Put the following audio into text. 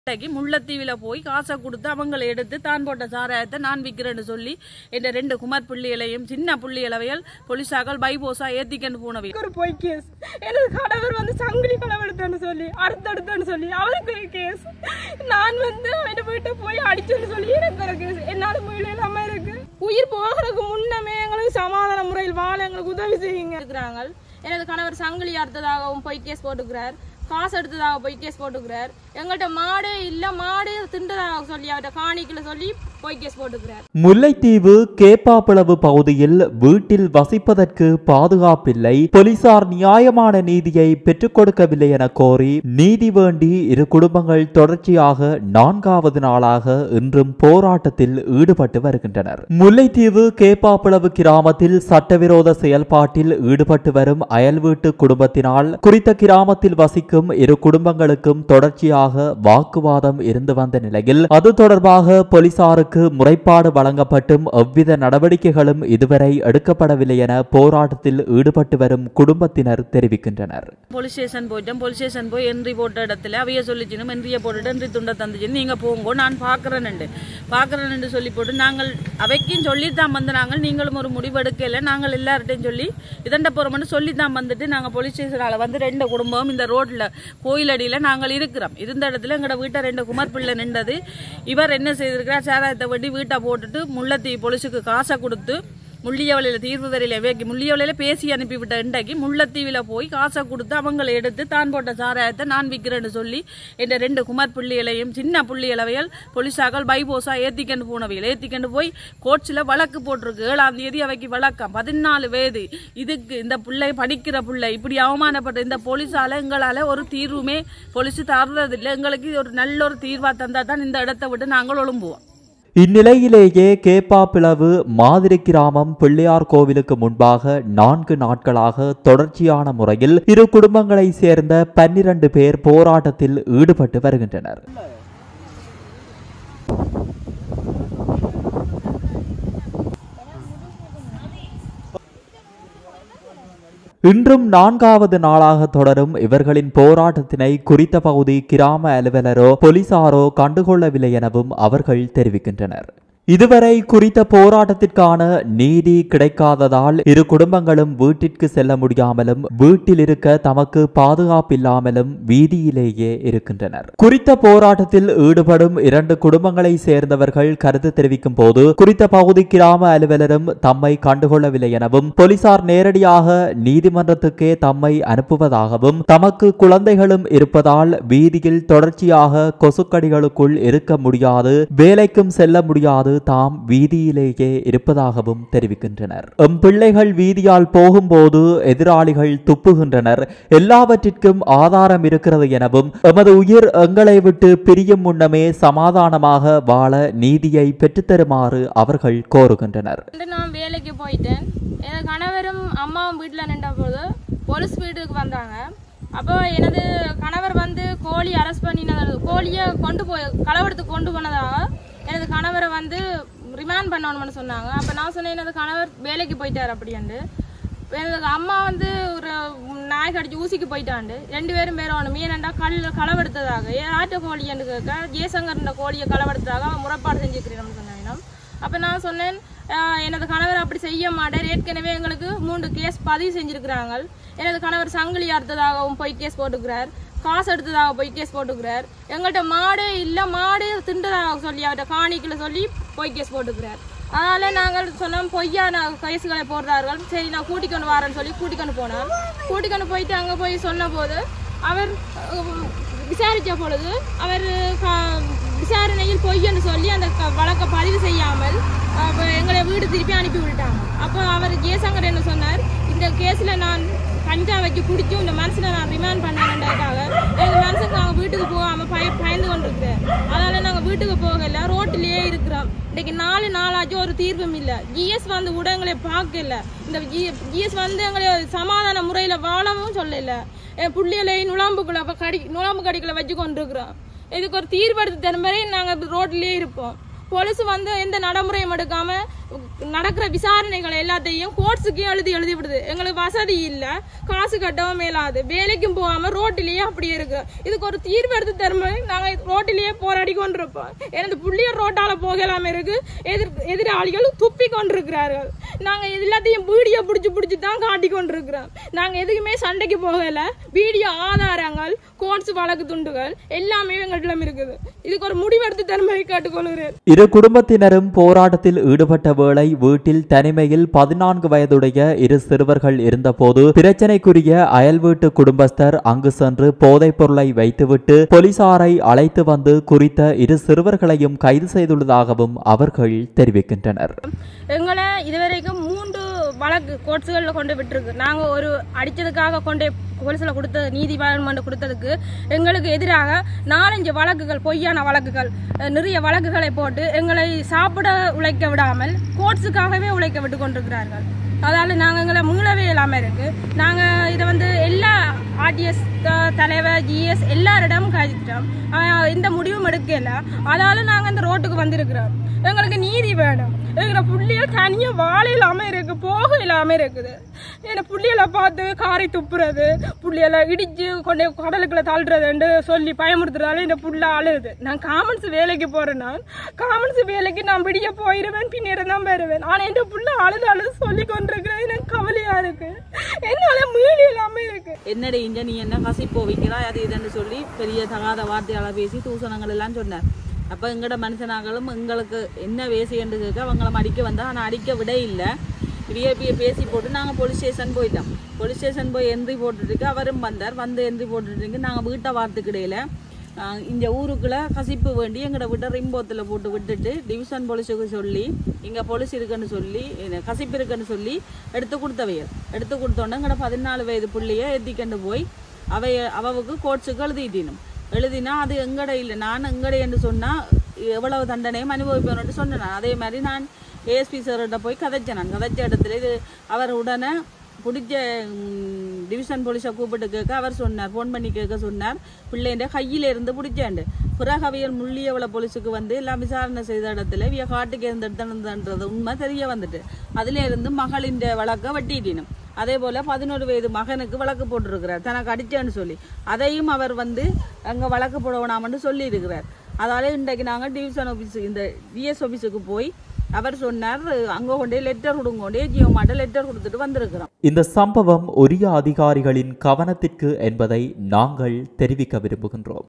இன்றைக்கு முல்லைத்தீவில போய் காசை கொடுத்து அவங்களை எடுத்து தான் போட்ட சாராயத்தை நான் விற்கிறேன்னு சொல்லி என்ற ரெண்டு குமார் புள்ளிகளையும் சின்ன புள்ளிகளவையல் போலீஸாக்கள் பைபோசா ஏத்திக்கன்னு போனவை ஒரு பொய் கேஸ் எனது கணவர் வந்து சங்கிலி களவெடுத்தேன்னு சொல்லி அறுத்தெடுத்தேன்னு சொல்லி அவருக்கு ஒரு கேஸ் நான் வந்து அவன் வீட்டை போய் அடிச்சேன்னு சொல்லி எனக்கு ஒரு கேஸ் என்னால முடியல இல்லாம இருக்கு உயிர் போகிறதுக்கு முன்னமே எங்களுக்கு சமாதான முறையில் வாழ எங்களுக்கு உதவி செய்யுங்க இருக்கிறாங்க எனது கணவர் சங்கிலி அறுத்ததாகவும் பொய் கேஸ் போட்டுக்கிறார் காசு எடுத்ததாக பொய் கேஸ் போட்டுக்கிறார் எங்கள்கிட்ட மாடு இல்ல மாடு திண்டதாக சொல்லி அவர்கிட்ட காணிக்கல சொல்லி பொய் கேஸ் போட்டுக்கிறார் முல்லைத்தீவு கேப்பாப்பிளவு பகுதியில் வீட்டில் வசிப்பதற்கு பாதுகாப்பில்லை போலீசார் நியாயமான நீதியை பெற்றுக் கொடுக்கவில்லை என கோரி நீதி வேண்டி இரு குடும்பங்கள் தொடர்ச்சியாக நான்காவது நாளாக இன்றும் போராட்டத்தில் ஈடுபட்டு வருகின்றனர் முல்லைத்தீவு கேப்பாப்பிளவு கிராமத்தில் சட்டவிரோத செயல்பாட்டில் ஈடுபட்டு வரும் அயல் வீட்டு குடும்பத்தினால் குறித்த கிராமத்தில் வசிக்கும் இரு குடும்பங்களுக்கும் தொடர்ச்சியாக வாக்குவாதம் இருந்து வந்த நிலையில் அது தொடர்பாக போலீசாருக்கு முறைப்பாடு வழங்கப்பட்டும் எவ்வித நடவடிக்கைகளும் இதுவரை எடுக்கப்படவில்லை என போராட்டத்தில் ஈடுபட்டு வரும் குடும்பத்தினர் தெரிவிக்கின்றனர் போலீஸ் ஸ்டேஷன் போயிட்டோம் போலீஸ் ஸ்டேஷன் போய் என்ட்ரி போட்ட இடத்துல அவைய சொல்லிச்சினும் என்ட்ரியை போட்டுட்டு என்ட்ரி துண்டை தந்துச்சுன்னு நீங்க போங்கோ நான் பார்க்கறேன்னு பார்க்கறேன்னு சொல்லி போட்டு நாங்கள் அவைக்கும் சொல்லித்தான் வந்து நாங்கள் நீங்களும் ஒரு முடிவு எடுக்கல நாங்கள் எல்லார்ட்டையும் சொல்லி இதண்ட போறோம்னு சொல்லித்தான் வந்துட்டு நாங்கள் போலீஸ் ஸ்டேஷனால வந்து ரெண்டு குடும்பம் இந்த ரோட்ல கோயிலடியில நாங்கள் இருக்கிறோம் இருந்த இடத்துல எங்களோட வீட்டை ரெண்டு குமார் பிள்ளை நின்றது இவர் என்ன செய்திருக்கிறார் சாராயத்தை வட்டி வீட்டை போட்டுட்டு முள்ளத்தீ போலீஸுக்கு காசை கொடுத்து முள்ளியவளையில் தீர்வு வரையில வேக்கி முள்ளியவளையில பேசி அனுப்பிவிட்ட இன்றைக்கு முள்ளத்தீவில போய் காசை கொடுத்து அவங்களை எடுத்து தான் போட்ட சாராயத்தை நான் விற்கிறேன்னு சொல்லி என்ற ரெண்டு குமார் புள்ளிகளையும் சின்ன புள்ளிகளவையல் போலீஸாக்கள் பைபோசா ஏத்திக்கண்டு போனவையில் ஏத்திக்கண்டு போய் கோர்ட்ஸில் வழக்கு போட்டிருக்கு ஏழாம் தேதி அவைக்கு வழக்கம் பதினாலு வயது இதுக்கு இந்த பிள்ளை படிக்கிற பிள்ளை இப்படி அவமானப்பட்ட இந்த போலீஸால எங்களால ஒரு தீர்வுமே போலீஸ் தர்றதில்லை எங்களுக்கு இது ஒரு நல்ல ஒரு தீர்வா தந்தா தான் இந்த இடத்தை விட்டு நாங்கள் ஒழும்புவோம் இந்நிலையிலேயே கேப்பாப்பிளவு மாதிரி கிராமம் பிள்ளையார் கோவிலுக்கு முன்பாக நான்கு நாட்களாக தொடர்ச்சியான முறையில் இரு குடும்பங்களை சேர்ந்த பன்னிரண்டு பேர் போராட்டத்தில் ஈடுபட்டு வருகின்றனர் இன்றும் நான்காவது நாளாக தொடரும் இவர்களின் போராட்டத்தினை குறித்த பகுதி கிராம அலுவலரோ போலீசாரோ கண்டுகொள்ளவில்லை எனவும் அவர்கள் தெரிவிக்கின்றனர் இதுவரை குறித்த போராட்டத்திற்கான நீதி கிடைக்காததால் இரு குடும்பங்களும் வீட்டிற்கு செல்ல முடியாமலும் வீட்டில் இருக்க தமக்கு பாதுகாப்பில்லாமலும் வீதியிலேயே இருக்கின்றனர் குறித்த போராட்டத்தில் ஈடுபடும் இரண்டு குடும்பங்களை சேர்ந்தவர்கள் கருத்து தெரிவிக்கும் போது குறித்த பகுதி கிராம அலுவலரும் தம்மை கண்டுகொள்ளவில்லை எனவும் போலீசார் நேரடியாக நீதிமன்றத்துக்கே தம்மை அனுப்புவதாகவும் தமக்கு குழந்தைகளும் இருப்பதால் வீதியில் தொடர்ச்சியாக கொசுக்கடிகளுக்குள் இருக்க முடியாது வேலைக்கும் செல்ல முடியாது தாம் வீதியிலேயே இருப்பதாகவும் தெரிவிக்கின்றனர் எம் பிள்ளைகள் வீதியால் போகும்போது எதிராளிகள் துப்புகின்றனர் எல்லாவற்றிற்கும் ஆதாரம் இருக்கிறது எனவும் எமது உயிர் எங்களை விட்டு பிரியும் முன்னமே சமாதானமாக வாழ நீதியை பெற்றுத்தருமாறு அவர்கள் கோருகின்றனர் வந்து நான் வேலைக்கு போயிட்டேன் எனது கணவரும் அம்மாவும் வீட்டில் நின்ற போது போலீஸ் வீட்டுக்கு வந்தாங்க அப்போ எனது கணவர் வந்து கோழி அரெஸ்ட் பண்ணினது கோழியை கொண்டு போய் களவெடுத்து கொண்டு போனதாக எனது கணவரை வந்து ரிமாண்ட் பண்ணணும்னு சொன்னாங்க அப்போ நான் சொன்னேன் எனது கணவர் வேலைக்கு போயிட்டார் அப்படின்ட்டு எனது அம்மா வந்து ஒரு நாய் கடிச்சு ஊசிக்கு போயிட்டாண்டு ரெண்டு பேரும் பேரும் மீனண்டா கல் களவெடுத்ததாக ஆட்டு கோழின்னு கேட்க ஜேசங்கர்ன்ற கோழியை களவெடுத்ததாக அவன் முறைப்பாடு செஞ்சுக்கிறேன் சொன்னாங்க அப்போ நான் சொன்னேன் ஆஹ் எனது கணவர் அப்படி செய்ய மாட்டார் ஏற்கனவே எங்களுக்கு மூன்று கேஸ் பதிவு செஞ்சிருக்கிறாங்க எனது கணவர் சங்கிலி அறுத்ததாகவும் பொய் கேஸ் போட்டுக்கிறார் காசு எடுத்ததாக பொய் கேஸ் போட்டுக்கிறார் எங்கள்கிட்ட மாடு இல்லை மாடு திண்டதாக சொல்லி அவர்கிட்ட காணிக்கல சொல்லி பொய் கேஸ் போட்டுக்கிறார் அதனால நாங்கள் சொன்னோம் பொய்யான கேஸுகளை போடுறார்கள் சரி நான் கூட்டிக்கொண்டு வரேன்னு சொல்லி கூட்டிக்கொண்டு போனோம் கூட்டிக்கொண்டு போயிட்டு அங்கே போய் சொன்ன போது அவர் அஹ், விசாரித்த பொழுது அவர் க- விசாரணையில் பொய்ன்னு சொல்லி அந்த க- வழக்கை பதிவு செய்யாமல் அப்ப எங்களை வீடு திருப்பி அனுப்பி விட்டாங்க அப்போ அவர் ஜெயசங்கர் என்ன சொன்னார் இந்த கேஸில் நான் கஞ்சா வைக்க பிடிச்சும் இந்த மனுஷனை நான் ரிமாண்ட் பண்ணேன்றதுக்காக எங்கள் மனுஷனுக்கு நாங்கள் வீட்டுக்கு போகாமல் பய பயந்து கொண்டிருக்கிறேன் அதனால் நாங்கள் வீட்டுக்கு போகல ரோட்டிலேயே இருக்கிறோம் இன்னைக்கு நாலு நாளாச்சும் ஒரு தீர்வும் இல்லை ஜிஎஸ் வந்து கூட எங்களை பார்க்கல இந்த ஜிஎஸ் வந்து எங்களை சமாதான முறையில் வாழவும் சொல்லல என் புள்ளியலை நுழாம்புக்குள்ள கடி நுழாம்பு கடிக்குள்ள வச்சு கொண்டிருக்கிறோம் இதுக்கு ஒரு தீர்வெடுத்து தரும் வரை நாங்கள் ரோட்லேயே இருப்போம் போலீஸ் வந்து எந்த நடைமுறையும் எடுக்காம நடக்கிற விசாரணைகள் எல்லாத்தையும் கோர்ட்ஸுக்கும் எழுதி எழுதி விடுது எங்களுக்கு வசதி இல்ல காசு கட்டவும் மேலாது வேலைக்கும் போகாம ரோட்டிலேயே அப்படியே இருக்கு இதுக்கு ஒரு தீர்வு எடுத்து தரும்போது நாங்க ரோட்டிலேயே போராடி கொண்டிருப்போம் எனது புள்ளியர் ரோட்டால போகலாம இருக்கு எதிர் எதிராளிகள் துப்பி கொண்டிருக்கிறார்கள் நாங்க இது எல்லாத்தையும் வீடியோ பிடிச்சு பிடிச்சு தான் காட்டி கொண்டிருக்கிறோம் நாங்க எதுக்குமே சண்டைக்கு போகல வீடியோ ஆதாரங்கள் கோர்ட்ஸ் வழக்கு துண்டுகள் எல்லாமே எங்களிடம் இருக்குது இதுக்கு ஒரு முடிவெடுத்து தரும்படி கேட்டுக்கொள்கிறேன் இரு குடும்பத்தினரும் போராட்டத்தில் ஈடுபட்ட வேளை வீட்டில் தனிமையில் பதினான்கு வயதுடைய இரு சிறுவர்கள் இருந்தபோது பிரச்சனைக்குரிய அயல் வீட்டு குடும்பஸ்தர் அங்கு சென்று போதைப் பொருளை வைத்துவிட்டு போலீசாரை அழைத்து வந்து குறித்த இரு சிறுவர்களையும் கைது செய்துள்ளதாகவும் அவர்கள் தெரிவிக்கின்றனர் எங்களை இதுவரைக்கும் மூன்று வழக்கு கோர்ட்ஸுகளில் கொண்டு விட்டுருக்கு நாங்கள் ஒரு அடித்ததுக்காக கொண்டு போலீஸில் கொடுத்த நீதிமன்றம் கொடுத்ததுக்கு எங்களுக்கு எதிராக நாலஞ்சு வழக்குகள் பொய்யான வழக்குகள் அஹ், நிறைய வழக்குகளை போட்டு எங்களை சாப்பிட உழைக்க விடாமல் கோர்ட்ஸுக்காகவே உழைக்க விட்டு கொண்டிருக்கிறார்கள் அதால நாங்கள் எங்களை மீளவே இல்லாமல் இருக்கு நாங்கள் இதை வந்து எல்லா ஆர்டிஎஸ் தலைவர் ஜிஎஸ் எல்லாரிடமும் கழிச்சிட்டோம் ஆஹ் எந்த முடிவும் எடுக்கல அதால நாங்கள் இந்த ரோட்டுக்கு வந்திருக்கிறோம் எங்களுக்கு நீதி வேணும் எங்களை புள்ளிகள் தனியாக வாழ இல்லாமல் இருக்கு போக இல்லாமல் இருக்குது என்ன புள்ளிகளை பார்த்து காரை துப்புறது புள்ளிகளை இடிச்சு கொண்டு போய் கடலுக்குள்ள தள்ளுறதுன்னு சொல்லி பயமுறுத்துறதால இந்த புள்ள அழுது நான் காமன்ஸ் வேலைக்கு போறேன் நான் காமன்ஸ் வேலைக்கு நான் விடிய போயிடுவேன் பின்னேற தான் பெறுவேன் ஆனால் இந்த புள்ள அழுது அழுது சொல்லி கொண்டிருக்கிறது எனக்கு கவலையா இருக்கு என்னால மீறி இல்லாம இருக்கு என்னடி இங்க நீ என்ன கசிப்போ வைக்கிறாய் அது இதுன்னு சொல்லி பெரிய தகாத வார்த்தையால பேசி தூசணங்கள் எல்லாம் சொன்னார் அப்ப எங்கட மனுஷனாங்களும் எங்களுக்கு என்ன வேசி என்று கேட்க அவங்கள அடிக்க வந்தா ஆனா அடிக்க விட இல்லை விஐபியை பேசி போட்டு நாங்கள் போலீஸ் ஸ்டேஷன் போயிட்டோம் போலீஸ் ஸ்டேஷன் போய் என்ட்ரி போட்டுட்டு அவரும் வந்தார் வந்து என்ட்ரி போட்டுட்டு நாங்கள் வீட்டை வார்த்துக்கிடையில ஆஹ் இந்த ஊருக்குள்ள கசிப்பு வேண்டி எங்கட வீட்டை ரிம்போத்தில் போட்டு விட்டுட்டு டிவிஷன் போலீஸுக்கு சொல்லி இங்கே போலீஸ் இருக்குன்னு சொல்லி இது கசிப்பு இருக்குன்னு சொல்லி எடுத்து கொடுத்தவையர் எடுத்து கொடுத்தோன்னே எங்கட பதினாலு வயது புள்ளைய ஏற்றிக்கண்டு போய் அவைய அவவுக்கு கோட்ஸுக்கு எழுதிட்டினும் எழுதினா அது எங்கட இல்லை நான் எங்கட என்று சொன்னால் எவ்வளவு தண்டனையும் அனுபவிப்பேன்னு சொன்னேன் நான். அதே மாதிரி நான் ஏஎஸ்பி சார்கிட்ட போய் கதைச்சேன் நான் கதைச்ச இடத்துல இது அவர் உடனே பிடிச்ச ம், டிவிஷன் போலீஸை கூப்பிட்டு கேட்க அவர் சொன்னார் ஃபோன் பண்ணி கேட்க சொன்னார் பிள்ளைண்ட கையில இருந்து பிடிச்சாண்டு பிறகு அவையர் முள்ளியவள போலீஸுக்கு வந்து எல்லாம் விசாரணை செய்த இடத்துல இவைய காட்டுக்கு இருந்து எடுத்துனதுன்றது உண்மை தெரிய வந்துட்டு அதுல இருந்து மகளின் வழக்க வெட்டிட்டினும் அதே போல பதினோரு வயது மகனுக்கு வழக்கு போட்டிருக்கிறார் தனக்கு அடிச்சேன்னு சொல்லி அதையும் அவர் வந்து அங்க வழக்கு போட வேணாம்னு சொல்லி இருக்கிறார் அதால இன்றைக்கு நாங்க டிவிஷன் ஆஃபீஸ் இந்த டிஎஸ் ஆஃபீஸுக்கு போய் அவர் சொன்னார் அங்க கொண்டே லெட்டர் கொடுங்கொண்டே ஜியோ மாட்ட லெட்டர் கொடுத்துட்டு வந்திருக்கிறோம் இந்த சம்பவம் உரிய அதிகாரிகளின் கவனத்திற்கு என்பதை நாங்கள் தெரிவிக்க விரும்புகின்றோம்